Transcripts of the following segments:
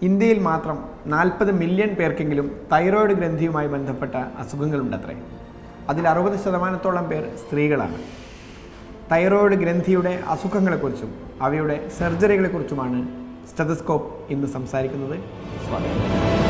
ഇന്ത്യയിൽ മാത്രം നാൽപ്പത് മില്യൺ പേർക്കെങ്കിലും തൈറോയ്ഡ് ഗ്രന്ഥിയുമായി ബന്ധപ്പെട്ട അസുഖങ്ങളുണ്ടത്രേ അതിൽ അറുപത് ശതമാനത്തോളം പേർ സ്ത്രീകളാണ് തൈറോയ്ഡ് ഗ്രന്ഥിയുടെ അസുഖങ്ങളെക്കുറിച്ചും അവയുടെ സർജറികളെക്കുറിച്ചുമാണ് സ്റ്റെതസ്കോപ്പ് ഇന്ന് സംസാരിക്കുന്നത് സ്വാഗതം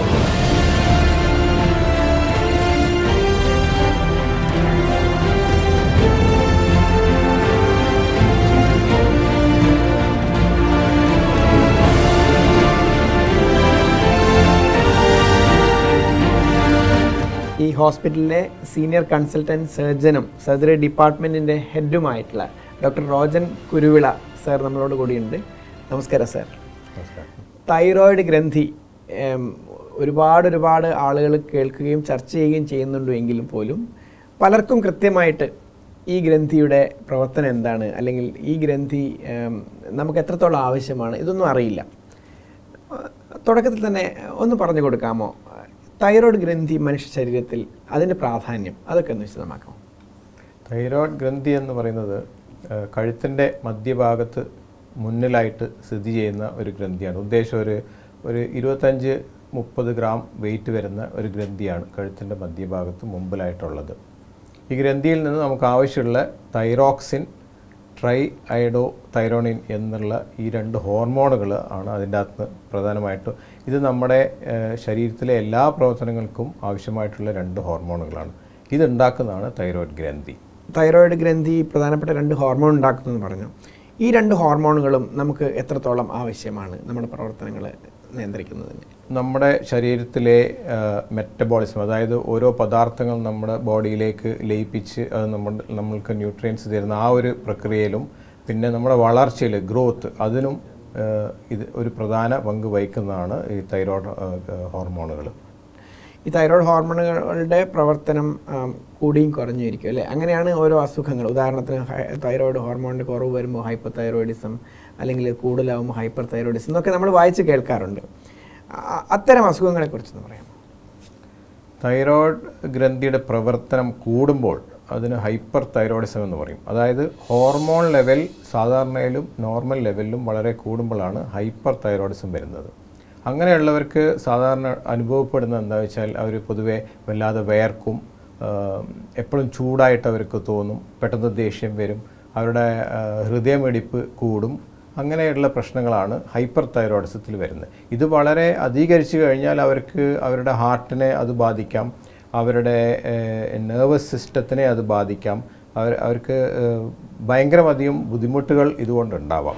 ഈ ഹോസ്പിറ്റലിലെ സീനിയർ കൺസൾട്ടൻറ്റ് സർജനും സർജറി ഡിപ്പാർട്ട്മെൻറ്റിൻ്റെ ഹെഡുമായിട്ടുള്ള ഡോക്ടർ റോജൻ കുരുവിള സാർ നമ്മളോട് കൂടിയുണ്ട് നമസ്കാരം സാർ തൈറോയിഡ് ഗ്രന്ഥി ഏം, ഒരുപാട് ഒരുപാട് ആളുകൾ കേൾക്കുകയും ചർച്ച ചെയ്യുകയും ചെയ്യുന്നുണ്ട് എങ്കിലും പോലും പലർക്കും കൃത്യമായിട്ട് ഈ ഗ്രന്ഥിയുടെ പ്രവർത്തനം എന്താണ് അല്ലെങ്കിൽ ഈ ഗ്രന്ഥി ഏം, നമുക്ക് എത്രത്തോളം ആവശ്യമാണ് ഇതൊന്നും അറിയില്ല തുടക്കത്തിൽ തന്നെ ഒന്ന് പറഞ്ഞു കൊടുക്കാമോ തൈറോയ്ഡ് ഗ്രന്ഥി മനുഷ്യ ശരീരത്തിൽ അതിൻ്റെ പ്രാധാന്യം അതൊക്കെ ഒന്ന് വിശദമാക്കാമോ തൈറോയ്ഡ് ഗ്രന്ഥി എന്ന് പറയുന്നത് ആ, കഴുത്തിൻ്റെ മധ്യഭാഗത്ത് മുന്നിലായിട്ട് സ്ഥിതി ചെയ്യുന്ന ഒരു ഗ്രന്ഥിയാണ് ഉദ്ദേശം ഒരു ഒരു ഇരുപത്തഞ്ച് മുപ്പത് ഗ്രാം വെയിറ്റ് വരുന്ന ഒരു ഗ്രന്ഥിയാണ് കഴുത്തിൻ്റെ മധ്യഭാഗത്ത് മുമ്പിലായിട്ടുള്ളത് ഈ ഗ്രന്ഥിയിൽ നിന്ന് നമുക്ക് ആവശ്യമുള്ള തൈറോക്സിൻ ട്രൈ അയഡോ തൈറോണിൻ എന്നുള്ള ഈ രണ്ട് ഹോർമോണുകൾ ആണ് അതിൻ്റെ അകത്ത് പ്രധാനമായിട്ടും ഇത് നമ്മുടെ ഏഹ്, ശരീരത്തിലെ എല്ലാ പ്രവർത്തനങ്ങൾക്കും ആവശ്യമായിട്ടുള്ള രണ്ട് ഹോർമോണുകളാണ് ഇതുണ്ടാക്കുന്നതാണ് തൈറോയ്ഡ് ഗ്രന്ഥി തൈറോയ്ഡ് ഗ്രന്ഥി പ്രധാനപ്പെട്ട രണ്ട് ഹോർമോൺ ഉണ്ടാക്കുന്നു എന്ന് പറഞ്ഞു ഈ രണ്ട് ഹോർമോണുകളും നമുക്ക് എത്രത്തോളം ആവശ്യമാണ് നമ്മുടെ പ്രവർത്തനങ്ങൾ നിയന്ത്രിക്കുന്നതിന് നമ്മുടെ ശരീരത്തിലെ മെറ്റബോളിസം അതായത് ഓരോ പദാർത്ഥങ്ങൾ നമ്മുടെ ബോഡിയിലേക്ക് ലയിപ്പിച്ച് അത് നമ്മൾ നമ്മൾക്ക് ന്യൂട്രിയൻസ് തരുന്ന ആ ഒരു പ്രക്രിയയിലും പിന്നെ നമ്മുടെ വളർച്ചയിൽ ഗ്രോത്ത് അതിനും ആ, ഇത് ഒരു പ്രധാന പങ്ക് വഹിക്കുന്നതാണ് ഈ തൈറോയ്ഡ് ഹോർമോണുകൾ ഈ തൈറോയ്ഡ് ഹോർമോണുകളുടെ പ്രവർത്തനം ആം, കൂടിയും കുറഞ്ഞും ഇരിക്കും അല്ലേ അങ്ങനെയാണ് ഓരോ അസുഖങ്ങൾ ഉദാഹരണത്തിന് ഹൈ- തൈറോയ്ഡ് ഹോർമോണിൻ്റെ കുറവ് വരുമ്പോൾ ഹൈപ്പർ തൈറോയിഡിസം അല്ലെങ്കിൽ കൂടുതലാവുമ്പോൾ ഹൈപ്പർ തൈറോയിഡിസം എന്നൊക്കെ നമ്മൾ വായിച്ച് കേൾക്കാറുണ്ട് അ- അത്തരം അസുഖങ്ങളെക്കുറിച്ചൊന്ന് പറയാം തൈറോയ്ഡ് ഗ്രന്ഥിയുടെ പ്രവർത്തനം കൂടുമ്പോൾ അതിന് ഹൈപ്പർ തൈറോയിഡിസം എന്ന് പറയും അതായത് ഹോർമോൺ ലെവൽ സാധാരണയിലും നോർമൽ ലെവലിലും വളരെ കൂടുമ്പോഴാണ് ഹൈപ്പർ തൈറോയിഡിസം വരുന്നത് അങ്ങനെയുള്ളവർക്ക് സാധാരണ അനുഭവപ്പെടുന്നത് എന്താ വെച്ചാൽ അവർ പൊതുവെ വല്ലാതെ വേർക്കും എപ്പോഴും ചൂടായിട്ട് അവർക്ക് തോന്നും പെട്ടെന്ന് ദേഷ്യം വരും അവരുടെ ആ, ഹൃദയമിടിപ്പ് കൂടും അങ്ങനെയുള്ള പ്രശ്നങ്ങളാണ് ഹൈപ്പർ തൈറോയിഡിസത്തിൽ വരുന്നത് ഇത് വളരെ അധികരിച്ചു കഴിഞ്ഞാൽ അവർക്ക് അവരുടെ ഹാർട്ടിനെ അത് ബാധിക്കാം അവരുടെ നെർവസ് സിസ്റ്റത്തിനെ അത് ബാധിക്കാം അവർ അവർക്ക് ഏഹ്, ഭയങ്കരമധികം ബുദ്ധിമുട്ടുകൾ ഇതുകൊണ്ടുണ്ടാവാം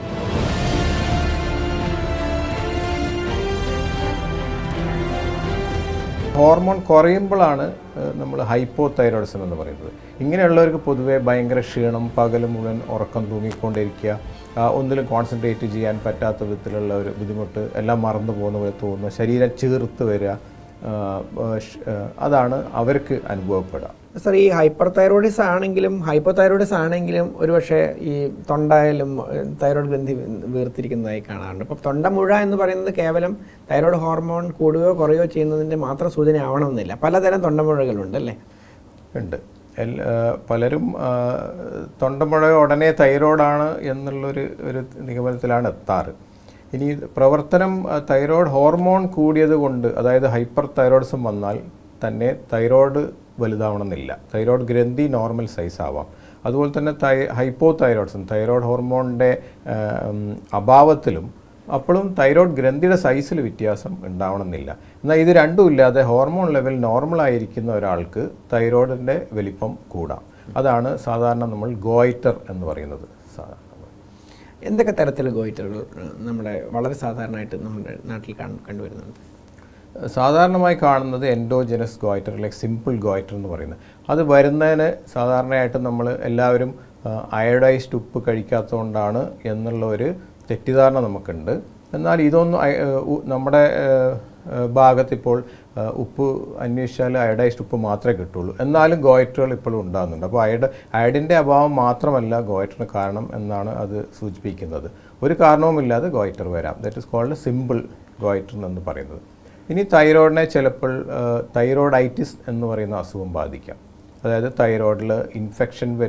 ഹോർമോൺ കുറയുമ്പോഴാണ് നമ്മൾ ഹൈപ്പോ തൈറോയിഡിസം എന്ന് പറയുന്നത് ഇങ്ങനെയുള്ളവർക്ക് പൊതുവേ ഭയങ്കര ക്ഷീണം പകൽ മുഴുവൻ ഉറക്കം തൂങ്ങിക്കൊണ്ടിരിക്കുക ആ, ഒന്നിലും കോൺസെൻട്രേറ്റ് ചെയ്യാൻ പറ്റാത്ത വിധത്തിലുള്ള ഒരു ബുദ്ധിമുട്ട് എല്ലാം മറന്നു പോകുന്ന പോലെ തോന്നുക ശരീരം ചീർത്ത് വരിക ആ, ആ, ഷ്- ആ, അതാണ് അവർക്ക് അനുഭവപ്പെടുക സർ ഈ ഹൈപ്പർ തൈറോയിഡിസ് ആണെങ്കിലും ഹൈപ്പോ തൈറോയിഡിസ് ആണെങ്കിലും ഒരുപക്ഷെ ഈ തൊണ്ടയിലും ഏഹ്, തൈറോയ്ഡ് ഗ്രന്ഥി വീർത്തിരിക്കുന്നതായി കാണാറുണ്ട് അപ്പോൾ തൊണ്ട മുഴ എന്ന് പറയുന്നത് കേവലം തൈറോയ്ഡ് ഹോർമോൺ കൂടുകയോ കുറയുകയോ ചെയ്യുന്നതിൻ്റെ മാത്രം സൂചന ആവണമെന്നില്ല പലതരം തൊണ്ടമുഴകളുണ്ട് അല്ലേ ഉണ്ട് എൽ- ആ, പലരും ആ, തൊണ്ടമുഴ ഉടനെ തൈറോയ്ഡാണ് എന്നുള്ളൊരു ഒരു നിഗമനത്തിലാണ് എത്താറ് ഇനി ഇത് പ്രവർത്തനം ആ, തൈറോയ്ഡ് ഹോർമോൺ കൂടിയത് കൊണ്ട് അതായത് ഹൈപ്പർ തൈറോയിഡിസം വന്നാൽ തന്നെ തൈറോയ്ഡ് വലുതാവണമെന്നില്ല തൈറോയ്ഡ് ഗ്രന്ഥി നോർമൽ സൈസ് ആവാം അതുപോലെ തന്നെ തൈ ഹൈപ്പോ തൈറോയിഡിസം തൈറോയ്ഡ് ഹോർമോണിൻ്റെ അഭാവത്തിലും അപ്പോഴും തൈറോയ്ഡ് ഗ്രന്ഥിയുടെ സൈസിൽ വ്യത്യാസം ഉണ്ടാവണമെന്നില്ല എന്നാൽ ഇത് രണ്ടും ഇല്ലാതെ ഹോർമോൺ ലെവൽ നോർമൽ ആയിരിക്കുന്ന ഒരാൾക്ക് തൈറോയിഡിൻ്റെ വലിപ്പം കൂടാം അതാണ് സാധാരണ നമ്മൾ ഗോയിറ്റർ എന്ന് പറയുന്നത് സാധാരണ എന്തൊക്കെ തരത്തിലുള്ള ഗോയിറ്ററുകൾ ഏഹ്, നമ്മുടെ വളരെ സാധാരണയായിട്ട് നമ്മുടെ നാട്ടിൽ കാണ- കണ്ടുവരുന്നുണ്ട് സാധാരണമായി കാണുന്നത് എൻഡോജനസ് ഗോയിറ്റർ അല്ലെങ്കിൽ സിമ്പിൾ ഗോയിറ്റർ എന്ന് പറയുന്നത് അത് വരുന്നതിന് സാധാരണയായിട്ട് നമ്മൾ എല്ലാവരും അയഡൈസ്ഡ് ഉപ്പ് കഴിക്കാത്തതുകൊണ്ടാണ് എന്നുള്ള ഒരു തെറ്റിദ്ധാരണ നമുക്കുണ്ട് എന്നാൽ ഇതൊന്നും അയ- ഏഹ് ഉ- നമ്മുടെ ഏഹ്, ഏഹ് ഭാഗത്ത് ഇപ്പോൾ ഏഹ് ഉപ്പ് അന്വേഷിച്ചാൽ അയഡൈസ്ഡ് ഉപ്പ് മാത്രമേ കിട്ടുള്ളൂ എന്നാലും ഗോയിറ്ററുകൾ ഇപ്പോഴും ഉണ്ടാകുന്നുണ്ട് അപ്പോൾ അയഡ് അയഡിൻ്റെ അഭാവം മാത്രമല്ല ഗോയിറ്ററിന് കാരണം എന്നാണ് അത് സൂചിപ്പിക്കുന്നത് ഒരു കാരണവുമില്ലാതെ ഗോയിറ്റർ വരാം that is called simple goitre എന്ന് പറയുന്നത് ഇനി തൈറോയിഡിനെ ചിലപ്പോൾ തൈറോയിഡൈറ്റിസ് എന്ന് പറയുന്ന അസുഖം ബാധിക്കാം അതായത് തൈറോയിഡിൽ ഇൻഫെക്ഷൻ വരിക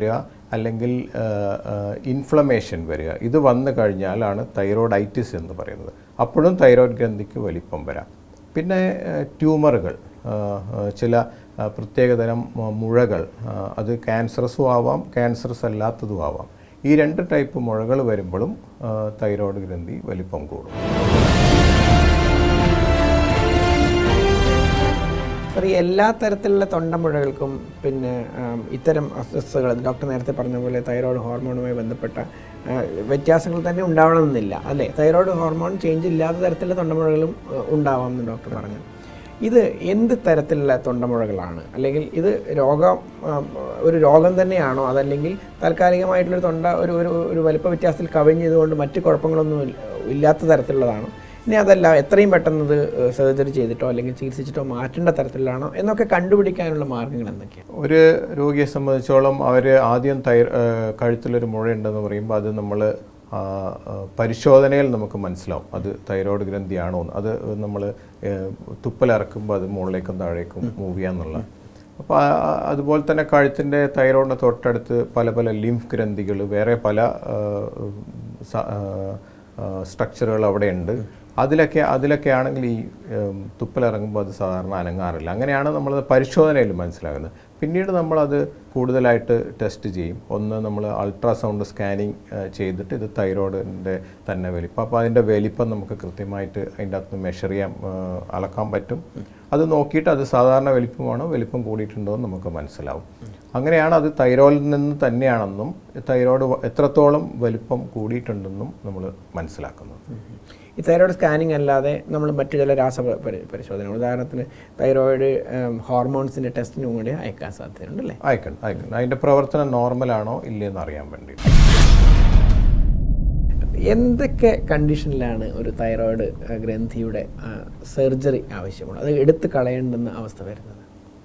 അല്ലെങ്കിൽ ഇൻഫ്ലമേഷൻ വരിക ഇത് വന്നു കഴിഞ്ഞാലാണ് തൈറോയിഡൈറ്റിസ് എന്ന് പറയുന്നത് അപ്പോഴും തൈറോയ്ഡ് ഗ്രന്ഥിക്ക് വലിപ്പം വരാം പിന്നെ ട്യൂമറുകൾ ചില ആ, പ്രത്യേകതരം ആ, മുഴകൾ ആ, അത് ക്യാൻസറസും ആവാം ക്യാൻസറസ് അല്ലാത്തതും ആവാം ഈ രണ്ട് ടൈപ്പ് മുഴകൾ വരുമ്പോഴും ആ, തൈറോയ്ഡ് ഗ്രന്ഥി വലിപ്പം കൂടും സർ ഈ എല്ലാ തരത്തിലുള്ള തൊണ്ടമുഴകൾക്കും പിന്നെ ആം, ഇത്തരം അസ്വസ്ഥതകൾ ഡോക്ടർ നേരത്തെ പറഞ്ഞ പോലെ തൈറോയ്ഡ് ഹോർമോണുമായി ബന്ധപ്പെട്ട ആ, വ്യത്യാസങ്ങൾ തന്നെ ഉണ്ടാവണമെന്നില്ല അല്ലേ തൈറോയ്ഡ് ഹോർമോൺ ചേഞ്ച് ഇല്ലാത്ത തരത്തിലുള്ള തൊണ്ടമുഴകളും ആ, ഉണ്ടാവാം എന്ന് ഡോക്ടർ പറഞ്ഞു ഇത് എന്ത് തരത്തിലുള്ള തൊണ്ടമുഴകളാണ് അല്ലെങ്കിൽ ഇത് രോഗം ആ, ഒരു രോഗം തന്നെയാണോ അതല്ലെങ്കിൽ താൽക്കാലികമായിട്ടുള്ളൊരു തൊണ്ട ഒരു ഒരു ഒരു വലിപ്പ വ്യത്യാസത്തിൽ കവിഞ്ഞതുകൊണ്ട് മറ്റ് കുഴപ്പങ്ങളൊന്നും ഇല്ല- ഇല്ലാത്ത തരത്തിലുള്ളതാണോ ഇനി അതല്ല എത്രയും പെട്ടെന്ന് ഇത് സർജറി ചെയ്തിട്ടോ അല്ലെങ്കിൽ ചികിത്സിച്ചിട്ടോ മാറ്റേണ്ട തരത്തിലാണോ എന്നൊക്കെ കണ്ടുപിടിക്കാനുള്ള മാർഗ്ഗങ്ങൾ എന്തൊക്കെയാണ് ഒരു രോഗിയെ സംബന്ധിച്ചോളം അവർ ആദ്യം തൈ ഏഹ് കഴുത്തിലൊരു മുഴയുണ്ടെന്ന് പറയുമ്പോൾ അത് നമ്മൾ പരിശോധനയിൽ നമുക്ക് മനസ്സിലാവും അത് തൈറോയ്ഡ് ഗ്രന്ഥിയാണോ എന്ന് അത് നമ്മൾ തുപ്പലിറക്കുമ്പോൾ അത് മുകളിലേക്കും താഴേക്കും മൂവ് ചെയ്യാന്നുള്ള അപ്പോൾ അതുപോലെ തന്നെ കഴുത്തിൻ്റെ തൈറോയിഡിന് തൊട്ടടുത്ത് പല പല ലിംഫ് ഗ്രന്ഥികൾ വേറെ പല സ്ട്രക്ചറുകൾ അവിടെ ഉണ്ട് അതിലൊക്കെ അതിലൊക്കെ ആണെങ്കിൽ ഈ ഉം, തുപ്പലിറങ്ങുമ്പോൾ അത് സാധാരണ അനങ്ങാറില്ല അങ്ങനെയാണ് നമ്മൾ പരിശോധനയിൽ മനസ്സിലാകുന്നത് പിന്നീട് നമ്മളത് കൂടുതലായിട്ട് ടെസ്റ്റ് ചെയ്യും ഒന്ന് നമ്മൾ അൾട്രാസൗണ്ട് സ്കാനിങ് ചെയ്തിട്ട് ഇത് തൈറോയിഡിൻ്റെ തന്നെ വലിപ്പം അപ്പോൾ അതിൻ്റെ വലിപ്പം നമുക്ക് കൃത്യമായിട്ട് അതിൻ്റെ അകത്ത് മെഷർ ചെയ്യാൻ ആ, അളക്കാൻ പറ്റും അത് നോക്കിയിട്ട് അത് സാധാരണ വലിപ്പമാണോ വലിപ്പം കൂടിയിട്ടുണ്ടോ എന്ന് നമുക്ക് മനസ്സിലാവും അങ്ങനെയാണ് അത് തൈറോയിഡിൽ നിന്ന് തന്നെയാണെന്നും തൈറോയ്ഡ് വ- എത്രത്തോളം വലിപ്പം കൂടിയിട്ടുണ്ടെന്നും നമ്മൾ മനസ്സിലാക്കുന്നത് ഈ തൈറോയ്ഡ് സ്കാനിങ് അല്ലാതെ നമ്മൾ മറ്റു ചില രാസ പ- പരി- പരിശോധന ഉദാഹരണത്തിന് തൈറോയ്ഡ് ഹോർമോൺസിൻ്റെ ടെസ്റ്റിനും കൂടി അയക്കാൻ സാധ്യതയുണ്ട് അല്ലേ അയക്കണം അയക്കണം അതിൻ്റെ പ്രവർത്തനം നോർമലാണോ ഇല്ലയെന്ന് അറിയാൻ വേണ്ടി എന്തൊക്കെ കണ്ടീഷനിലാണ് ഒരു തൈറോയ്ഡ് ആ, ഗ്രന്ഥിയുടെ സർജറി ആവശ്യമുള്ളത് അത് എടുത്തു കളയേണ്ടുന്ന അവസ്ഥ വരുന്നത്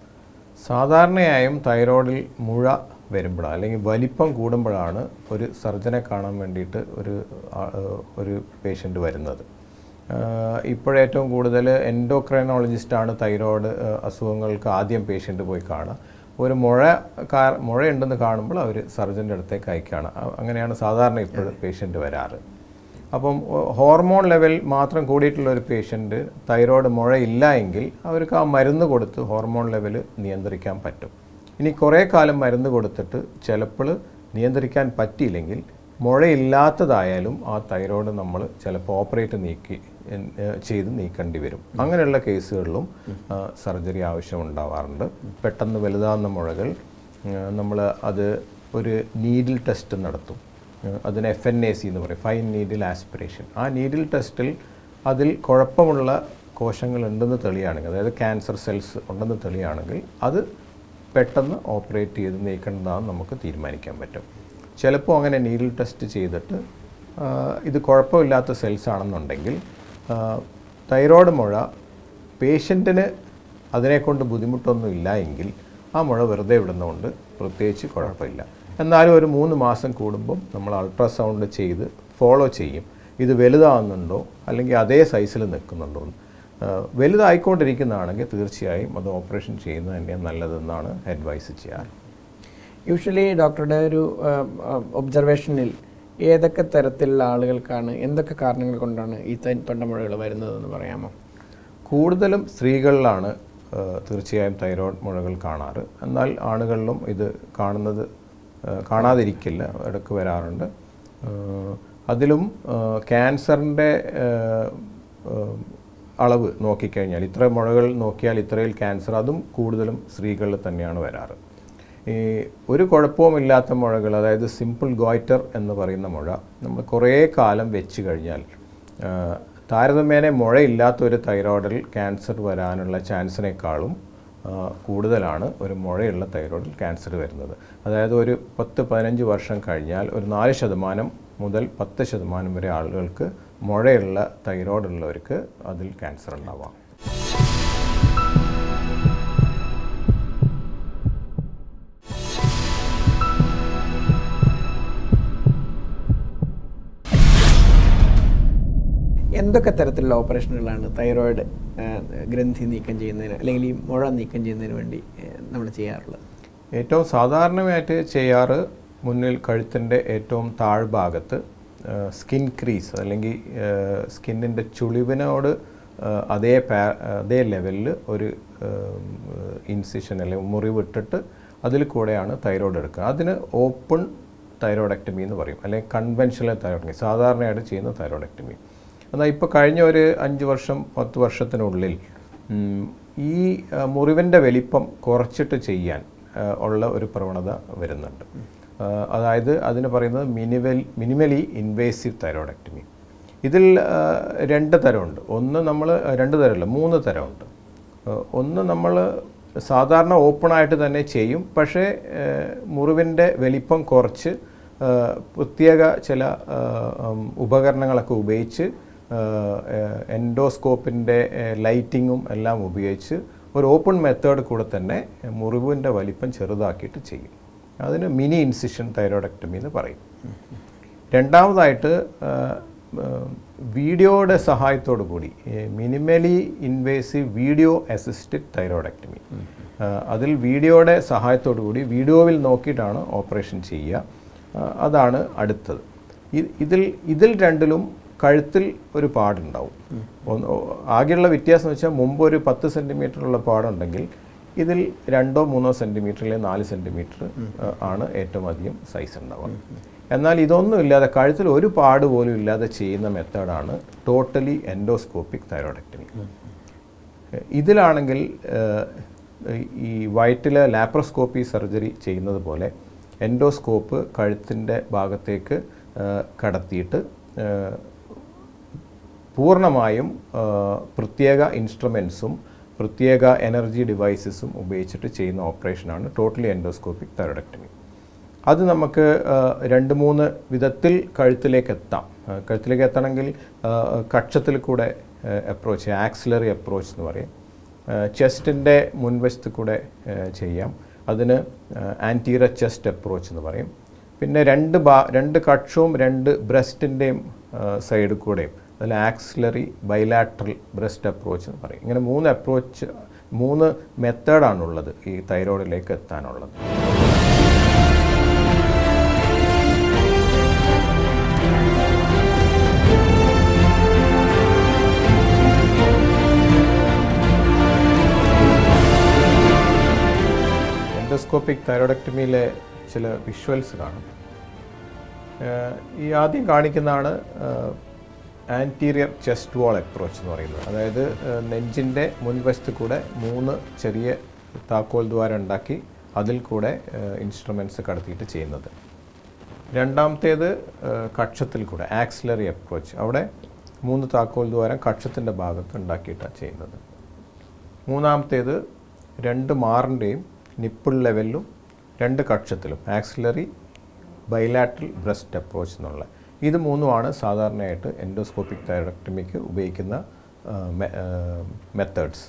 സാധാരണയായും തൈറോയിഡിൽ മുഴ വരുമ്പോഴാണ് അല്ലെങ്കിൽ വലിപ്പം കൂടുമ്പോഴാണ് ഒരു സർജനെ കാണാൻ വേണ്ടിയിട്ട് ഒരു ആ- ഒരു പേഷ്യൻ്റ് വരുന്നത് ആഹ് ഇപ്പോഴേറ്റവും കൂടുതൽ എൻഡോക്രൈനോളജിസ്റ്റാണ് തൈറോയ്ഡ് ആഹ് അസുഖങ്ങൾക്ക് ആദ്യം പേഷ്യൻ്റ് പോയി കാണുക ഒരു മുഴ കാ മുഴയുണ്ടെന്ന് കാണുമ്പോൾ അവർ സർജൻ്റെ അടുത്തേക്ക് അയക്കുകയാണ് അ- അങ്ങനെയാണ് സാധാരണ ഇപ്പോഴും പേഷ്യൻ്റ് വരാറ് അപ്പം ഒ- ഹോർമോൺ ലെവൽ മാത്രം കൂടിയിട്ടുള്ള ഒരു പേഷ്യൻ്റ് തൈറോയ്ഡ് മുഴ ഇല്ല എങ്കിൽ അവർക്ക് ആ മരുന്ന് കൊടുത്ത് ഹോർമോൺ ലെവൽ നിയന്ത്രിക്കാൻ പറ്റും ഇനി കുറേ കാലം മരുന്ന് കൊടുത്തിട്ട് ചിലപ്പോൾ നിയന്ത്രിക്കാൻ പറ്റിയില്ലെങ്കിൽ മുഴയില്ലാത്തതായാലും ആ തൈറോയ്ഡ് നമ്മൾ ചിലപ്പോൾ ഓപ്പറേറ്റ് നീക്കി എൻ- ഏഹ് ചെയ്ത് നീക്കേണ്ടി വരും അങ്ങനെയുള്ള കേസുകളിലും സർജറി ആവശ്യം ഉണ്ടാവാറുണ്ട് പെട്ടെന്ന് വലുതാവുന്ന മുഴകൾ നമ്മൾ അത് ഒരു നീഡിൽ ടെസ്റ്റ് നടത്തും ഏഹ് അതിന് എഫ് എൻ എ സി എന്ന് പറയും ഫൈൻ നീഡിൽ ആസ്പിറേഷൻ ആ നീഡിൽ ടെസ്റ്റിൽ അതിൽ കുഴപ്പമുള്ള കോശങ്ങൾ ഉണ്ടെന്ന് തെളിയുകയാണെങ്കിൽ അതായത് ക്യാൻസർ സെൽസ് ഉണ്ടെന്ന് തെളിയുകയാണെങ്കിൽ അത് പെട്ടെന്ന് ഓപ്പറേറ്റ് ചെയ്ത് നീക്കേണ്ടതാണെന്ന് നമുക്ക് തീരുമാനിക്കാൻ പറ്റും ചിലപ്പോൾ അങ്ങനെ നീഡിൽ ടെസ്റ്റ് ചെയ്തിട്ട് ആ, ഇത് കുഴപ്പമില്ലാത്ത സെൽസ് ആണെന്നുണ്ടെങ്കിൽ ആ, തൈറോയ്ഡ് മുഴ പേഷ്യൻറ്റിന് അതിനെക്കൊണ്ട് ബുദ്ധിമുട്ടൊന്നും ഇല്ല എങ്കിൽ ആ മുഴ വെറുതെ വിടുന്നതുകൊണ്ട് പ്രത്യേകിച്ച് കുഴപ്പമില്ല എന്നാലും ഒരു മൂന്ന് മാസം കൂടുമ്പം നമ്മൾ അൾട്രാസൗണ്ട് ചെയ്ത് ഫോളോ ചെയ്യും ഇത് വലുതാവുന്നുണ്ടോ അല്ലെങ്കിൽ അതേ സൈസിൽ നിൽക്കുന്നുണ്ടോ എന്ന് ആഹ് വലുതായിക്കൊണ്ടിരിക്കുന്നതാണെങ്കിൽ തീർച്ചയായും അത് ഓപ്പറേഷൻ ചെയ്യുന്നത് തന്നെയാണ് നല്ലതെന്നാണ് അഡ്വൈസ് ചെയ്യാറ് യൂഷ്വലി ഡോക്ടറുടെ ഒരു ഒബ്സർവേഷനിൽ ഏതൊക്കെ തരത്തിലുള്ള ആളുകൾക്കാണ് എന്തൊക്കെ കാരണങ്ങൾ കൊണ്ടാണ് ഈ ത- തൊണ്ടമുഴകൾ വരുന്നതെന്ന് പറയാമോ കൂടുതലും സ്ത്രീകളിലാണ് ആഹ് തീർച്ചയായും തൈറോയ്ഡ് മുഴകൾ കാണാറ് എന്നാൽ ആണുകളിലും ഇത് കാണുന്നത് ആഹ് കാണാതിരിക്കില്ല ഇടയ്ക്ക് വരാറുണ്ട് ആഹ് അതിലും ക്യാൻസറിൻ്റെ അളവ് നോക്കിക്കഴിഞ്ഞാൽ ഇത്ര മുഴകൾ നോക്കിയാൽ ഇത്രയിൽ ക്യാൻസർ അതും കൂടുതലും സ്ത്രീകളിൽ തന്നെയാണ് വരാറ് ഈ ഒരു കുഴപ്പവുമില്ലാത്ത മുഴകൾ അതായത് സിമ്പിൾ ഗോയിറ്റർ എന്ന് പറയുന്ന മുഴ നമ്മൾ കുറേ കാലം വെച്ച് കഴിഞ്ഞാൽ ആ, താരതമ്യേന മുഴയില്ലാത്ത ഒരു തൈറോയിഡിൽ ക്യാൻസർ വരാനുള്ള ചാൻസിനേക്കാളും ആ, കൂടുതലാണ് ഒരു മുഴയുള്ള തൈറോയിഡിൽ ക്യാൻസർ വരുന്നത് അതായത് ഒരു പത്ത് പതിനഞ്ച് വർഷം കഴിഞ്ഞാൽ ഒരു നാല് ശതമാനം മുതൽ പത്ത് ശതമാനം വരെ ആളുകൾക്ക് മുഴയുള്ള തൈറോയ്ഡ് ഉള്ളവർക്ക് അതിൽ ക്യാൻസർ ഉണ്ടാവാം എന്തൊക്കെ തരത്തിലുള്ള ഓപ്പറേഷനുകളാണ് തൈറോയിഡ് ആ, ഗ്രന്ഥി നീക്കം ചെയ്യുന്നതിന് അല്ലെങ്കിൽ ഈ മുഴ നീക്കം ചെയ്യുന്നതിന് വേണ്ടി നമ്മൾ ചെയ്യാറുള്ളത് ഏറ്റവും സാധാരണമായിട്ട് ചെയ്യാറ് മുന്നിൽ കഴുത്തിൻ്റെ ഏറ്റവും താഴ്ഭാഗത്ത് സ്കിൻ ക്രീസ് അല്ലെങ്കിൽ സ്കിന്നിൻ്റെ ചുളിവിനോട് ആ, അതേ പാ അതേ ലെവലിൽ ഒരു ഇൻസിഷൻ അല്ലെങ്കിൽ മുറിവിട്ടിട്ട് അതിൽ കൂടെയാണ് തൈറോയ്ഡ് എടുക്കുക അതിന് ഓപ്പൺ തൈറോയ്ഡക്ടമി എന്ന് പറയും അല്ലെങ്കിൽ കൺവെൻഷണൽ തൈറോയ്ഡക്ടമി സാധാരണയായിട്ട് ചെയ്യുന്ന തൈറോയ്ഡക്ടമി എന്നാൽ ഇപ്പോൾ കഴിഞ്ഞ ഒരു അഞ്ച് വർഷം പത്ത് വർഷത്തിനുള്ളിൽ ഉം, ഈ ആ, മുറിവിൻ്റെ വലിപ്പം കുറച്ചിട്ട് ചെയ്യാൻ ആ, ഉള്ള ഒരു പ്രവണത വരുന്നുണ്ട് ആ, അതായത് അതിന് പറയുന്നത് മിനിവൽ മിനിമലി ഇൻവേസീവ് തൈറോയ്ഡക്ടമി ഇതിൽ ആ, രണ്ട് തരമുണ്ട് ഒന്ന് നമ്മൾ രണ്ട് തരമല്ല മൂന്ന് തരമുണ്ട് ആ, ഒന്ന് നമ്മൾ സാധാരണ ഓപ്പൺ ആയിട്ട് തന്നെ ചെയ്യും പക്ഷേ ആ, മുറിവിൻ്റെ വലിപ്പം കുറച്ച് ആ, പ്രത്യേക ചില ആ, ഉം, ഉപകരണങ്ങളൊക്കെ ഉപയോഗിച്ച് എൻഡോസ്കോപ്പിൻ്റെ ലൈറ്റിങ്ങും എല്ലാം ഉപയോഗിച്ച് ഒരു ഓപ്പൺ മെത്തേഡ് കൂടെ തന്നെ മുറിവിൻ്റെ വലിപ്പം ചെറുതാക്കിയിട്ട് ചെയ്യും അതിന് മിനി ഇൻസിഷൻ തൈറോയ്ഡക്ടമി എന്ന് പറയും രണ്ടാമതായിട്ട് ആ, ആ, വീഡിയോയുടെ സഹായത്തോടു കൂടി minimally invasive video assisted thyroidectomy ആ, അതിൽ വീഡിയോയുടെ സഹായത്തോടു കൂടി വീഡിയോയിൽ നോക്കിയിട്ടാണ് ഓപ്പറേഷൻ ചെയ്യുക ആ, അതാണ് അടുത്തത് ഇ- ഇതിൽ ഇതിൽ രണ്ടിലും കഴുത്തിൽ ഒരു പാടുണ്ടാവും ഒന്ന് ഓ- ആകെയുള്ള വ്യത്യാസം എന്ന് വെച്ചാൽ മുമ്പ് ഒരു പത്ത് സെൻറ്റിമീറ്ററുള്ള പാടുണ്ടെങ്കിൽ ഇതിൽ രണ്ടോ മൂന്നോ സെൻറ്റിമീറ്റർ അല്ലെങ്കിൽ നാല് സെൻറ്റിമീറ്റർ ആണ് ഏറ്റവും അധികം സൈസ് ഉണ്ടാവുക എന്നാൽ ഇതൊന്നും ഇല്ലാതെ കഴുത്തിൽ ഒരു പാട് പോലും ഇല്ലാതെ ചെയ്യുന്ന മെത്തേഡാണ് ടോട്ടലി എൻഡോസ്കോപ്പിക് തൈറോയ്ഡക്ടമി ഇതിലാണെങ്കിൽ ഏഹ്, ഈ വയറ്റിലെ ലാപ്രോസ്കോപ്പി സർജറി ചെയ്യുന്നത് പോലെ എൻഡോസ്കോപ്പ് കഴുത്തിൻ്റെ ഭാഗത്തേക്ക് ഏഹ്, കടത്തിയിട്ട് ഏഹ്, പൂർണ്ണമായും ഏഹ്, പ്രത്യേക ഇൻസ്ട്രുമെൻസും പ്രത്യേക എനർജി ഡിവൈസസും ഉപയോഗിച്ചിട്ട് ചെയ്യുന്ന ഓപ്പറേഷനാണ് ടോട്ടലി എൻഡോസ്കോപ്പിക് തൈറോയ്ഡക്ടമി അത് നമുക്ക് ആ, രണ്ട് മൂന്ന് വിധത്തിൽ കഴുത്തിലേക്ക് എത്താം ആ, കഴുത്തിലേക്ക് എത്തണമെങ്കിൽ ആ, കക്ഷത്തിൽ കൂടെ അപ്രോച്ച് ആക്സിലറി അപ്രോച്ച് എന്ന് പറയും ചെസ്റ്റിൻ്റെ മുൻവശത്ത് കൂടെ ആ, ചെയ്യാം അതിന് ആൻറ്റീറ ചെസ്റ്റ് അപ്രോച്ച് എന്ന് പറയും പിന്നെ രണ്ട് ബാ രണ്ട് കക്ഷവും രണ്ട് ബ്രസ്റ്റിൻ്റെയും സൈഡിൽ കൂടെയും അതിൽ ആക്സിലറി ബൈലാട്രൽ ബ്രസ്റ്റ് അപ്രോച്ച് എന്ന് പറയും ഇങ്ങനെ മൂന്ന് അപ്രോച്ച് മൂന്ന് മെത്തേഡാണുള്ളത് ഈ തൈറോയിഡിലേക്ക് എത്താനുള്ളത് എൻഡോസ്കോപ്പിക് തൈറോയിഡക്ടമിയിലെ ചില വിഷ്വൽസ് കാണും ഏഹ് ഈ ആദ്യം കാണിക്കുന്നതാണ് ആൻറ്റീരിയർ ചെസ്റ്റ് വാൾ അപ്രോച്ച് എന്ന് പറയുന്നത് അതായത് ഏഹ് നെഞ്ചിൻ്റെ മുൻവശത്ത് കൂടെ മൂന്ന് ചെറിയ താക്കോൽ ദ്വാരം ഉണ്ടാക്കി അതിൽ കൂടെ ഇൻസ്ട്രുമെൻറ്റ്സ് കടത്തിയിട്ട് ചെയ്യുന്നത് രണ്ടാമത്തേത് ഏഹ് കക്ഷത്തിൽ കൂടെ ആക്സിലറി അപ്രോച്ച് അവിടെ മൂന്ന് താക്കോൽ ദ്വാരം കക്ഷത്തിൻ്റെ ഭാഗത്ത് ഉണ്ടാക്കിയിട്ടാണ് ചെയ്യുന്നത് മൂന്നാമത്തേത് രണ്ട് മാറിൻ്റെയും നിപ്പിൾ ലെവലിലും രണ്ട് കക്ഷത്തിലും ആക്സിലറി ബൈലാട്രൽ ബ്രസ്റ്റ് അപ്രോച്ച് എന്നുള്ള ഇത് മൂന്നുമാണ് സാധാരണയായിട്ട് എൻഡോസ്കോപ്പിക് തൈറക്ടമിക്ക് ഉപയോഗിക്കുന്ന മെത്തേഡ്സ്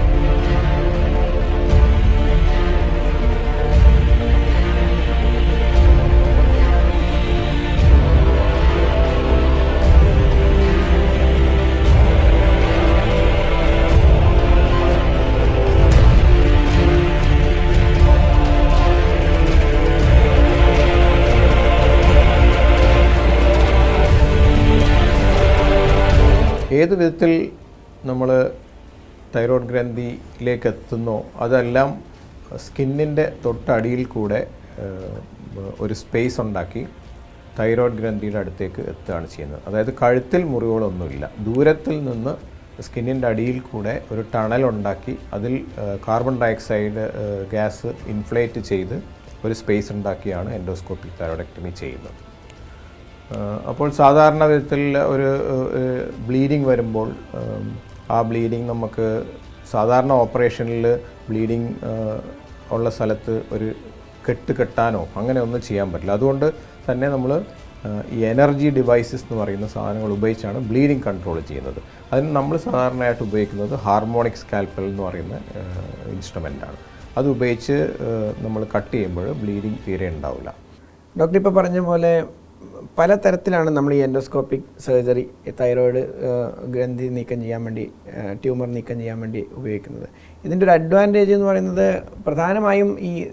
ഏത് വിധത്തിൽ നമ്മൾ തൈറോയ്ഡ് ഗ്രന്ഥിയിലേക്ക് എത്തുന്നോ അതെല്ലാം സ്കിന്നിൻ്റെ തൊട്ടടിയിൽ കൂടെ ഏഹ്, ഒരു സ്പേസ് ഉണ്ടാക്കി തൈറോയ്ഡ് ഗ്രന്ഥിയുടെ അടുത്തേക്ക് എത്തുകയാണ് ചെയ്യുന്നത് അതായത് കഴുത്തിൽ മുറിവുകളൊന്നുമില്ല ദൂരത്തിൽ നിന്ന് സ്കിന്നിൻ്റെ അടിയിൽ കൂടെ ഒരു ടണൽ ഉണ്ടാക്കി അതിൽ ഏഹ്, കാർബൺ ഡയോക്സൈഡ് ഏഹ്, ഗ്യാസ് ഇൻഫ്ലേറ്റ് ചെയ്ത് ഒരു സ്പേസ് ഉണ്ടാക്കിയാണ് എൻഡോസ്കോപ്പിക് തൈറോയ്ഡക്ടമി ചെയ്യുന്നത് ആഹ് അപ്പോൾ സാധാരണ വിധത്തിൽ ഒരു ബ്ലീഡിങ് വരുമ്പോൾ ഉം, ആ ബ്ലീഡിങ് നമുക്ക് സാധാരണ ഓപ്പറേഷനിൽ ബ്ലീഡിങ് ഉള്ള സ്ഥലത്ത് ഒരു കെട്ട് കെട്ടാനോ അങ്ങനെ ഒന്നും ചെയ്യാൻ പറ്റില്ല അതുകൊണ്ട് തന്നെ നമ്മൾ ഈ എനർജി ഡിവൈസസ് എന്ന് പറയുന്ന സാധനങ്ങൾ ഉപയോഗിച്ചാണ് ബ്ലീഡിങ് കൺട്രോൾ ചെയ്യുന്നത് അതിന് നമ്മൾ സാധാരണയായിട്ട് ഉപയോഗിക്കുന്നത് ഹാർമോണിക് സ്കാൽപ്പൽ എന്ന് പറയുന്ന ഇൻസ്ട്രുമെൻ്റാണ് അത് ഉപയോഗിച്ച് നമ്മൾ കട്ട് ചെയ്യുമ്പോൾ ബ്ലീഡിങ് തീരെ ഉണ്ടാവില്ല ഡോക്ടർ ഇപ്പോൾ പറഞ്ഞ പോലെ പല തരത്തിലാണ് നമ്മൾ ഈ എൻഡോസ്കോപ്പിക് സർജറി തൈറോയിഡ് ഗ്രന്ഥി നീക്കം ചെയ്യാൻ വേണ്ടി ട്യൂമർ നീക്കം ചെയ്യാൻ വേണ്ടി ഉപയോഗിക്കുന്നത് ഇതിൻ്റെ ഒരു അഡ്വാൻറ്റേജ് എന്ന് പറയുന്നത് പ്രധാനമായും ഈ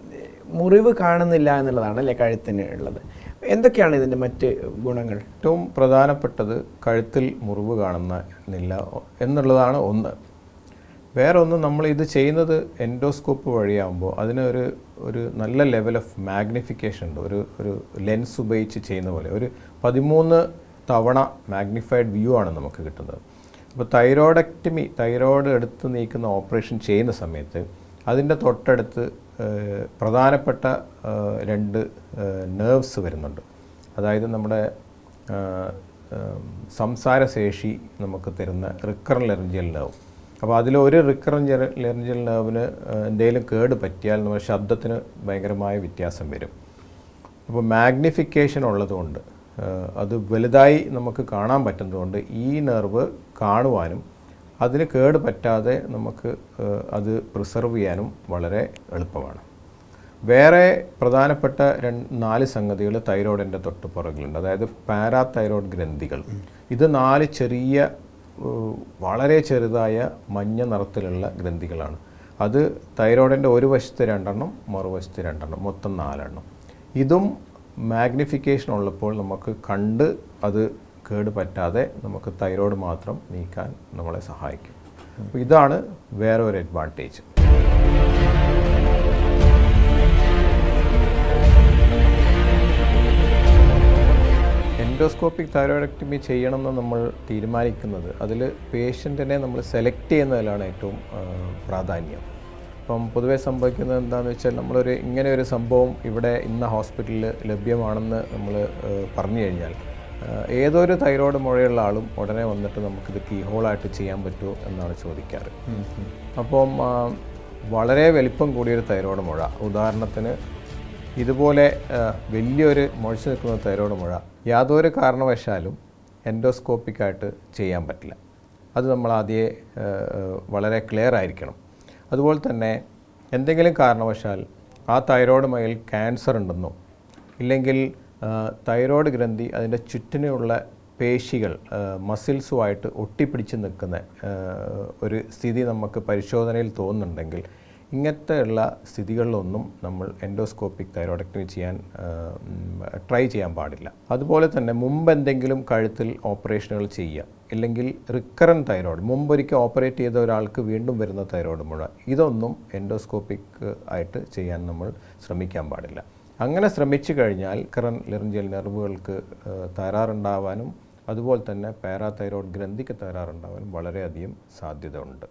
മുറിവ് കാണുന്നില്ല എന്നുള്ളതാണ് അല്ലേ കഴുത്തിന് ഉള്ളത് എന്തൊക്കെയാണ് ഇതിൻ്റെ മറ്റ് ഗുണങ്ങൾ ഏറ്റവും പ്രധാനപ്പെട്ടത് കഴുത്തിൽ മുറിവ് കാണുന്നില്ല എന്നുള്ളതാണ് ഒന്ന് വേറെ ഒന്ന് നമ്മൾ ഇത് ചെയ്യുന്നത് എൻഡോസ്കോപ്പ് വഴിയാകുമ്പോൾ അതിനൊരു ഒരു നല്ല ലെവൽ ഓഫ് മാഗ്നിഫിക്കേഷൻ ഉണ്ട് ഒരു ഒരു ലെൻസ് ഉപയോഗിച്ച് ചെയ്യുന്ന പോലെ ഒരു പതിമൂന്ന് തവണ മാഗ്നിഫൈഡ് വ്യൂ ആണ് നമുക്ക് കിട്ടുന്നത് അപ്പോൾ തൈറോയിഡക്ടമി തൈറോയ്ഡ് എടുത്ത് നീക്കുന്ന ഓപ്പറേഷൻ ചെയ്യുന്ന സമയത്ത് അതിൻ്റെ തൊട്ടടുത്ത് ഏഹ്, പ്രധാനപ്പെട്ട ഏഹ്, രണ്ട് നേർവ്സ് വരുന്നുണ്ട് അതായത് നമ്മുടെ ഏഹ്, ഏഹ്, സംസാരശേഷി നമുക്ക് തരുന്ന റിക്കറൻ ലെറിഞ്ചിയൽ നെർവ് അപ്പോൾ അതിലൊരു റിക്കറൻ ലെറിഞ്ചിയൽ നെർവിന് എന്തെങ്കിലും കേട് പറ്റിയാൽ നമ്മുടെ ശബ്ദത്തിന് ഭയങ്കരമായ വ്യത്യാസം വരും അപ്പോൾ മാഗ്നിഫിക്കേഷൻ ഉള്ളതുകൊണ്ട് ഏഹ്, അത് വലുതായി നമുക്ക് കാണാൻ പറ്റുന്നതുകൊണ്ട് ഈ നെർവ് കാണുവാനും അതിന് കേട് പറ്റാതെ നമുക്ക് ഏഹ്, അത് പ്രിസർവ് ചെയ്യാനും വളരെ എളുപ്പമാണ് വേറെ പ്രധാനപ്പെട്ട രണ്ട് നാല് സംഗതികൾ തൈറോയിഡിൻ്റെ തൊട്ട് പുറകിലുണ്ട് അതായത് പാരാ തൈറോയ്ഡ് ഗ്രന്ഥികൾ ഇത് നാല് ചെറിയ ഏഹ്, വളരെ ചെറുതായ മഞ്ഞ നിറത്തിലുള്ള ഗ്രന്ഥികളാണ് അത് തൈറോയിഡിൻ്റെ ഒരു വശത്ത് രണ്ടെണ്ണം മറുവശത്ത് രണ്ടെണ്ണം മൊത്തം നാലെണ്ണം ഇതും മാഗ്നിഫിക്കേഷൻ ഉള്ളപ്പോൾ നമുക്ക് കണ്ട് അത് കേട് പറ്റാതെ നമുക്ക് തൈറോയ്ഡ് മാത്രം നീക്കാൻ നമ്മളെ സഹായിക്കും അപ്പോൾ ഇതാണ് വേറെ ഒരു അഡ്വാൻറ്റേജ് എൻഡോസ്കോപ്പിക് തൈറോയിഡക്ടമി ചെയ്യണമെന്ന് നമ്മൾ തീരുമാനിക്കുന്നത് അതിൽ പേഷ്യൻറ്റിനെ നമ്മൾ സെലക്ട് ചെയ്യുന്നതിലാണ് ഏറ്റവും ആ, പ്രാധാന്യം അപ്പം പൊതുവേ സംഭവിക്കുന്നത് എന്താണെന്ന് വെച്ചാൽ നമ്മളൊരു ഇങ്ങനെ ഒരു സംഭവം ഇവിടെ ഇന്ന ഹോസ്പിറ്റലിൽ ലഭ്യമാണെന്ന് നമ്മൾ പറഞ്ഞു കഴിഞ്ഞാൽ ആ, ഏതൊരു തൈറോയ്ഡ് മുഴയുള്ള ആളും ഉടനെ വന്നിട്ട് നമുക്കിത് കീഹോളായിട്ട് ചെയ്യാൻ പറ്റുമോ എന്നാണ് ചോദിക്കാറ് അപ്പം ആ, വളരെ വലിപ്പം കൂടിയൊരു തൈറോയ്ഡ് മുഴ ഉദാഹരണത്തിന് ഇതുപോലെ ആ, വലിയൊരു മുഴച്ചു നിൽക്കുന്ന തൈറോയ്ഡ് മുഴ യാതൊരു കാരണവശാലും എൻഡോസ്കോപ്പിക്കായിട്ട് ചെയ്യാൻ പറ്റില്ല അത് നമ്മൾ ആദ്യമേ ആ, ആ, വളരെ ക്ലിയർ ആയിരിക്കണം അതുപോലെ തന്നെ എന്തെങ്കിലും കാരണവശാൽ ആ തൈറോയ്ഡ് മയിൽ ക്യാൻസർ ഉണ്ടെന്നോ ഇല്ലെങ്കിൽ ആ, തൈറോയ്ഡ് ഗ്രന്ഥി അതിൻ്റെ ചുറ്റിനുള്ള പേശികൾ ആ, മസിൽസുമായിട്ട് ഒട്ടിപ്പിടിച്ച് നിൽക്കുന്ന ആ, ഒരു സ്ഥിതി നമുക്ക് പരിശോധനയിൽ തോന്നുന്നുണ്ടെങ്കിൽ ഇങ്ങനത്തെ ഉള്ള സ്ഥിതികളിലൊന്നും നമ്മൾ എൻഡോസ്കോപ്പിക് തൈറോയിഡക്ടമി ചെയ്യാൻ ട്രൈ ചെയ്യാൻ പാടില്ല അതുപോലെ തന്നെ മുമ്പ് എന്തെങ്കിലും കഴുത്തിൽ ഓപ്പറേഷനുകൾ ചെയ്യുക ഇല്ലെങ്കിൽ റിക്കറൻ തൈറോയ്ഡ് മുമ്പൊരിക്കൽ ഓപ്പറേറ്റ് ചെയ്ത ഒരാൾക്ക് വീണ്ടും വരുന്ന തൈറോയ്ഡ് മുഴ ഇതൊന്നും എൻഡോസ്കോപ്പിക് ആയിട്ട് ചെയ്യാൻ നമ്മൾ ശ്രമിക്കാൻ പാടില്ല അങ്ങനെ ശ്രമിച്ചു കഴിഞ്ഞാൽ കറൻ ലെറിഞ്ചിയൽ നെർവുകൾക്ക് ഏഹ്, തകരാറുണ്ടാവാനും അതുപോലെ തന്നെ പാരാതൈറോയ്ഡ് ഗ്രന്ഥിക്ക് തകരാറുണ്ടാവാനും വളരെയധികം സാധ്യത ഉണ്ട്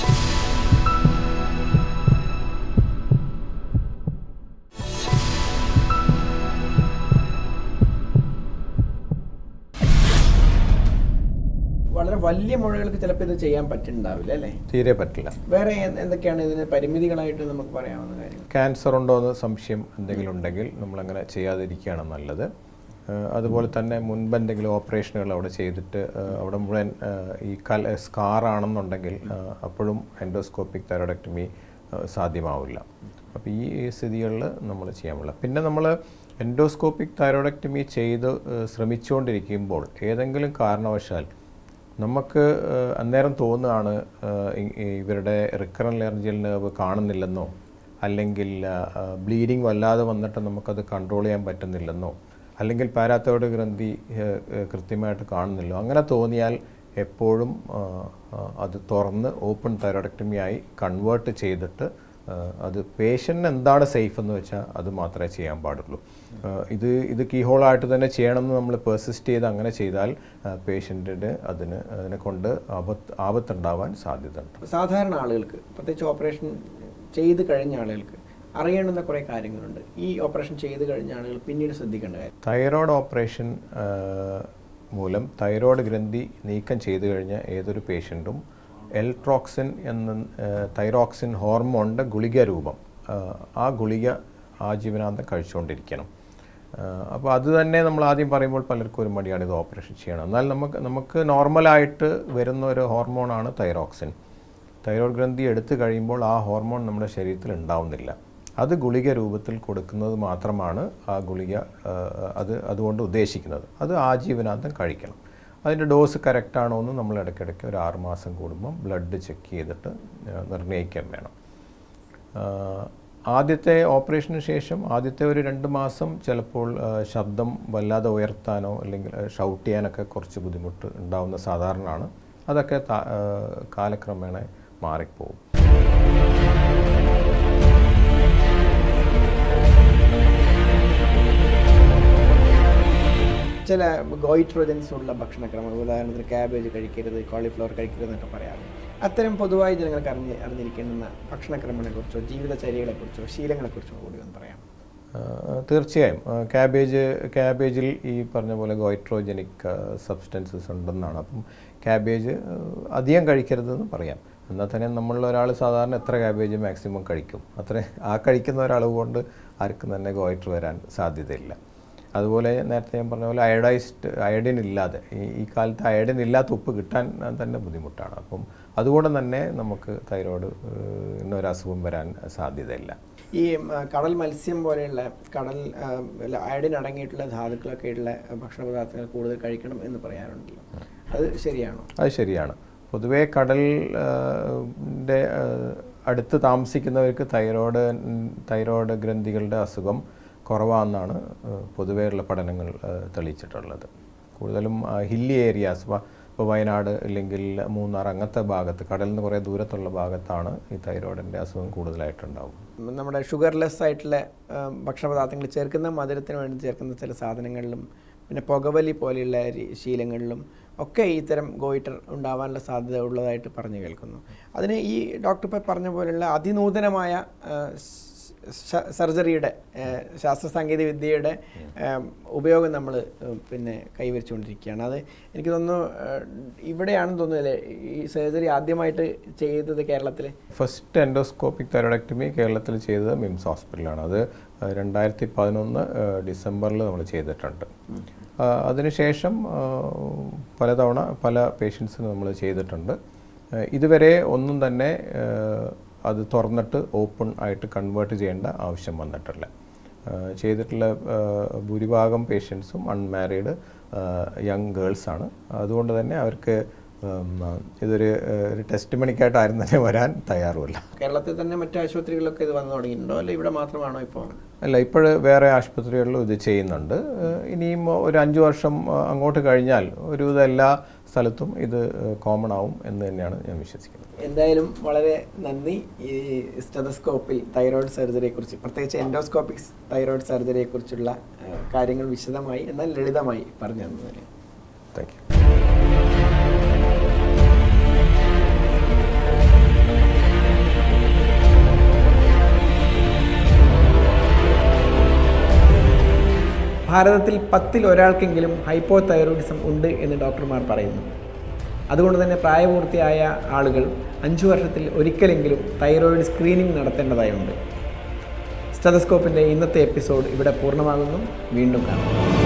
വളരെ വലിയ മുഴകൾക്ക് ചിലപ്പോൾ ഇത് ചെയ്യാൻ പറ്റുന്നുണ്ടാവില്ല അല്ലേ തീരെ പറ്റില്ല വേറെ എന്ത് എന്തൊക്കെയാണ് ഇതിന് പരിമിതികളായിട്ട് നമുക്ക് പറയാവുന്ന കാര്യങ്ങൾ ക്യാൻസർ ഉണ്ടോ എന്ന് സംശയം എന്തെങ്കിലും ഉണ്ടെങ്കിൽ നമ്മളങ്ങനെ ചെയ്യാതിരിക്കുകയാണ് നല്ലത് ഏഹ് അതുപോലെ തന്നെ മുൻപ് എന്തെങ്കിലും ഓപ്പറേഷനുകൾ അവിടെ ചെയ്തിട്ട് ഏഹ് അവിടെ മുഴുവൻ ഏഹ് ഈ കൽ സ്കാർ ആണെന്നുണ്ടെങ്കിൽ ഏഹ് അപ്പോഴും എൻഡോസ്കോപ്പിക് തൈറോയിഡക്ടമി സാധ്യമാവില്ല അപ്പോൾ ഈ സ്ഥിതികളിൽ നമ്മൾ ചെയ്യാൻ പാടില്ല പിന്നെ നമ്മൾ എൻഡോസ്കോപ്പിക് തൈറോയിഡക്ടമി ചെയ്ത് ഏഹ് ശ്രമിച്ചുകൊണ്ടിരിക്കുമ്പോൾ ഏതെങ്കിലും കാരണവശാൽ നമുക്ക് ഏഹ്, അന്നേരം തോന്നുകയാണ് ഏഹ്, ഇ- ഈ ഇവരുടെ റിക്കറൻ ലെർജിയൽ നെർവ് കാണുന്നില്ലെന്നോ അല്ലെങ്കിൽ ബ്ലീഡിങ് വല്ലാതെ വന്നിട്ട് നമുക്കത് കൺട്രോൾ ചെയ്യാൻ പറ്റുന്നില്ലെന്നോ അല്ലെങ്കിൽ പാരാത്തോട് ഗ്രന്ഥി ഏഹ്, ഏഹ്, കൃത്യമായിട്ട് കാണുന്നില്ലോ അങ്ങനെ തോന്നിയാൽ എപ്പോഴും ആഹ്, ആഹ്, അത് തുറന്ന് ഓപ്പൺ തൈറോയിഡക്ടമി ആയി കൺവേർട്ട് ചെയ്തിട്ട് ആഹ്, അത് പേഷ്യൻറ്റിന് എന്താണ് സേഫ് എന്ന് വെച്ചാൽ അത് മാത്രമേ ചെയ്യാൻ പാടുള്ളൂ ആഹ് ഇത് ഇത് കീഹോളായിട്ട് തന്നെ ചെയ്യണമെന്ന് നമ്മൾ പെർസിസ്റ്റ് ചെയ്ത് അങ്ങനെ ചെയ്താൽ പേഷ്യൻറ്റിന് അതിന് അതിനെ കൊണ്ട് ആപത്ത് ആപത്തുണ്ടാവാൻ സാധ്യതയുണ്ട് സാധാരണ ആളുകൾക്ക് പ്രത്യേകിച്ച് ഓപ്പറേഷൻ ചെയ്ത് കഴിഞ്ഞ ആളുകൾക്ക് അറിയേണ്ടുന്ന കുറേ കാര്യങ്ങളുണ്ട് ഈ ഓപ്പറേഷൻ ചെയ്ത് കഴിഞ്ഞ ആളുകൾ പിന്നീട് ശ്രദ്ധിക്കേണ്ട കാര്യം തൈറോയ്ഡ് ഓപ്പറേഷൻ ആഹ്, മൂലം തൈറോയ്ഡ് ഗ്രന്ഥി നീക്കം ചെയ്തു കഴിഞ്ഞ ഏതൊരു പേഷ്യൻറ്റും എൽട്രോക്സിൻ എന്ന ആഹ്, തൈറോക്സിൻ ഹോർമോണിൻ്റെ ഗുളിക രൂപം ആഹ്, ആ ഗുളിക ആജീവനാന്തം കഴിച്ചുകൊണ്ടിരിക്കണം അപ്പോൾ അത് തന്നെ നമ്മൾ ആദ്യം പറയുമ്പോൾ പലർക്കും ഒരു മടിയാണ് ഇത് ഓപ്പറേഷൻ ചെയ്യണം എന്നാൽ നമുക്ക് നമുക്ക് നോർമലായിട്ട് വരുന്ന ഒരു ഹോർമോണാണ് തൈറോക്സിൻ തൈറോയ്ഡ് ഗ്രന്ഥി എടുത്തു കഴിയുമ്പോൾ ആ ഹോർമോൺ നമ്മുടെ ശരീരത്തിൽ ഉണ്ടാവുന്നില്ല അത് ഗുളിക രൂപത്തിൽ കൊടുക്കുന്നത് മാത്രമാണ് ആ ഗുളിക ആ, അത് അതുകൊണ്ട് ഉദ്ദേശിക്കുന്നത് അത് ആജീവനാന്തം കഴിക്കണം അതിൻ്റെ ഡോസ് കറക്റ്റ് ആണോ എന്ന് നമ്മൾ ഇടയ്ക്കിടയ്ക്ക് ഒരു ആറുമാസം കൂടുമ്പം ബ്ലഡ് ചെക്ക് ചെയ്തിട്ട് ആ, നിർണ്ണയിക്കാൻ വേണം ആ, ആദ്യത്തെ ഓപ്പറേഷന് ശേഷം ആദ്യത്തെ ഒരു രണ്ട് മാസം ചിലപ്പോൾ ആ, ശബ്ദം വല്ലാതെ ഉയർത്താനോ അല്ലെങ്കിൽ ഷൗട്ട് ചെയ്യാനൊക്കെ കുറച്ച് ബുദ്ധിമുട്ട് ഉണ്ടാവുന്ന സാധാരണയാണ് അതൊക്കെ ത- ആ, കാലക്രമേണ മാറിപ്പോവും ചില ഗോയിട്രോജൻസ് ഉള്ള ഭക്ഷണക്രമങ്ങൾ ഉദാഹരണത്തിന് ക്യാബേജ് കഴിക്കരുത് കോളിഫ്ലവർ കഴിക്കരുത് എന്നൊക്കെ പറയാറുണ്ട് അത്തരം പൊതുവായി ജനങ്ങൾക്ക് അറിഞ്ഞ് അറിഞ്ഞിരിക്കേണ്ടുന്ന ഭക്ഷണക്രമങ്ങളെക്കുറിച്ചോ ജീവിതചര്യകളെക്കുറിച്ചോ ശീലങ്ങളെക്കുറിച്ചോ കൂടി ഒന്ന് പറയാം ആ, തീർച്ചയായും ആ, ക്യാബേജ് ക്യാബേജിൽ ഈ പറഞ്ഞ പോലെ ഗോയിട്രോജനിക് സബ്സ്റ്റൻസസ് ഉണ്ടെന്നാണ് അപ്പം ക്യാബേജ് ആ, അധികം കഴിക്കരുതെന്ന് പറയാം എന്നാൽ തന്നെ നമ്മളിൽ ഒരാൾ സാധാരണ എത്ര ക്യാബേജ് മാക്സിമം കഴിക്കും അത്ര ആ കഴിക്കുന്ന ഒരളവ് കൊണ്ട് ആർക്കും തന്നെ ഗോയിറ്റർ വരാൻ സാധ്യതയില്ല അതുപോലെ നേരത്തെ ഞാൻ പറഞ്ഞ പോലെ അയഡൈസ്ഡ് അയഡിൻ ഇല്ലാതെ ഈ ഈ കാലത്ത് അയഡിൻ ഇല്ലാത്ത ഉപ്പ് കിട്ടാൻ തന്നെ ബുദ്ധിമുട്ടാണ് അപ്പം അതുകൊണ്ട് തന്നെ നമുക്ക് തൈറോയ്ഡ് എന്നൊരു അസുഖം വരാൻ സാധ്യതയില്ല ഈ ഉം, ആ, കടൽ മത്സ്യം പോലെയുള്ള കടൽ ആ, അല്ല, അയഡിൻ അടങ്ങിയിട്ടുള്ള ധാതുക്കളൊക്കെ ഉള്ള ഭക്ഷണ പദാർത്ഥങ്ങൾ കൂടുതൽ കഴിക്കണം എന്ന് പറയാറുണ്ടല്ലോ അത് ശരിയാണോ അത് ശരിയാണ് പൊതുവേ കടൽ ആ, ന്റെ, ആ, അടുത്ത് താമസിക്കുന്നവർക്ക് തൈറോയ്ഡ് തൈറോയ്ഡ് ഗ്രന്ഥികളുടെ അസുഖം കുറവാണെന്നാണ് ആ, പൊതുവെയുള്ള പഠനങ്ങൾ ആ, തെളിയിച്ചിട്ടുള്ളത് കൂടുതലും ഹില്ലി ഏരിയാസ് ഇപ്പോൾ വയനാട് അല്ലെങ്കിൽ മൂന്നാർ അങ്ങനത്തെ ഭാഗത്ത് കടലിൽ നിന്ന് കുറേ ദൂരത്തുള്ള ഭാഗത്താണ് ഈ തൈറോയിഡിൻ്റെ അസുഖം കൂടുതലായിട്ടുണ്ടാവും നമ്മുടെ ഷുഗർലെസ് ആയിട്ടുള്ള ആ, ഭക്ഷണപദാർത്ഥങ്ങൾ ചേർക്കുന്ന മധുരത്തിന് വേണ്ടി ചേർക്കുന്ന ചില സാധനങ്ങളിലും പിന്നെ പുകവലി പോലെയുള്ള രീ- ശീലങ്ങളിലും ഒക്കെ ഇത്തരം ഗോയിറ്റർ ഉണ്ടാവാനുള്ള സാധ്യത ഉള്ളതായിട്ട് പറഞ്ഞു കേൾക്കുന്നു അതിന് ഈ ഡോക്ടർ ഇപ്പോൾ പറഞ്ഞ പോലെയുള്ള അതിനൂതനമായ ആ, ശ- സർജറിയുടെ ആ, ശാസ്ത്ര സാങ്കേതിക വിദ്യയുടെ ആ, ഉപയോഗം നമ്മൾ പിന്നെ കൈവരിച്ചുകൊണ്ടിരിക്കുകയാണ് അത് എനിക്ക് തോന്നുന്നു ആ, ഇവിടെയാണെന്ന് തോന്നുന്നില്ലേ ഈ സർജറി ആദ്യമായിട്ട് ചെയ്തത് കേരളത്തിൽ ഫസ്റ്റ് എൻഡോസ്കോപ്പിക് തൈറോയിഡക്ടമി കേരളത്തിൽ ചെയ്തത് മിംസ് ഹോസ്പിറ്റലാണ് അത് ആ, രണ്ടായിരത്തി പതിനൊന്ന് ഡിസംബറിൽ നമ്മൾ ചെയ്തിട്ടുണ്ട് ആ, അതിനുശേഷം ആ, പലതവണ പല പേഷ്യൻസിന് നമ്മൾ ചെയ്തിട്ടുണ്ട് ആ, ഇതുവരെ ഒന്നും തന്നെ ആ, അത് തുറന്നിട്ട് ഓപ്പൺ ആയിട്ട് കൺവേർട്ട് ചെയ്യേണ്ട ആവശ്യം വന്നിട്ടില്ല ആ, ചെയ്തിട്ടുള്ള ആ, ഭൂരിഭാഗം പേഷ്യൻസും അൺമാരീഡ് യങ് ഗേൾസ് ആണ് അതുകൊണ്ട് തന്നെ അവർക്ക് ഉം, ഇതൊരു ആ, ഒരു ടെസ്റ്റ് മണിക്കായിട്ട് ആരും തന്നെ വരാൻ തയ്യാറുമല്ല കേരളത്തിൽ തന്നെ മറ്റു ആശുപത്രികളിലൊക്കെ ഇത് വന്നു തുടങ്ങിയിട്ടുണ്ടോ അല്ല ഇവിടെ മാത്രമാണോ ഇപ്പോൾ അല്ല ഇപ്പോൾ വേറെ ആശുപത്രികളിലും ഇത് ചെയ്യുന്നുണ്ട് ഏഹ് ഇനിയും ഒരു അഞ്ച് വർഷം ആ, അങ്ങോട്ട് കഴിഞ്ഞാൽ ഒരുവിധം എല്ലാ സ്ഥലത്തും ഇത് കോമൺ ആവും എന്ന് തന്നെയാണ് ഞാൻ വിശ്വസിക്കുന്നത് എന്തായാലും വളരെ നന്ദി ഈ സ്റ്റെതസ്കോപ്പിൽ തൈറോയ്ഡ് സർജറിയെ കുറിച്ച് പ്രത്യേകിച്ച് എൻഡോസ്കോപ്പിക് തൈറോയ്ഡ് സർജറിയെ കുറിച്ചുള്ള ഏഹ്, കാര്യങ്ങൾ വിശദമായി എന്നാൽ ലളിതമായി പറഞ്ഞു തന്നതിന് താങ്ക് യു ഭാരതത്തിൽ പത്തിൽ ഒരാൾക്കെങ്കിലും ഹൈപ്പോ തൈറോയിഡിസം ഉണ്ട് എന്ന് ഡോക്ടർമാർ പറയുന്നു അതുകൊണ്ട് തന്നെ പ്രായപൂർത്തിയായ ആളുകൾ അഞ്ചു വർഷത്തിൽ ഒരിക്കലെങ്കിലും തൈറോയിഡ് സ്ക്രീനിംഗ് നടത്തേണ്ടതായുണ്ട് സ്റ്റെതസ്കോപ്പിൻ്റെ ഇന്നത്തെ എപ്പിസോഡ് ഇവിടെ പൂർണ്ണമാകുന്നു വീണ്ടും കാണാം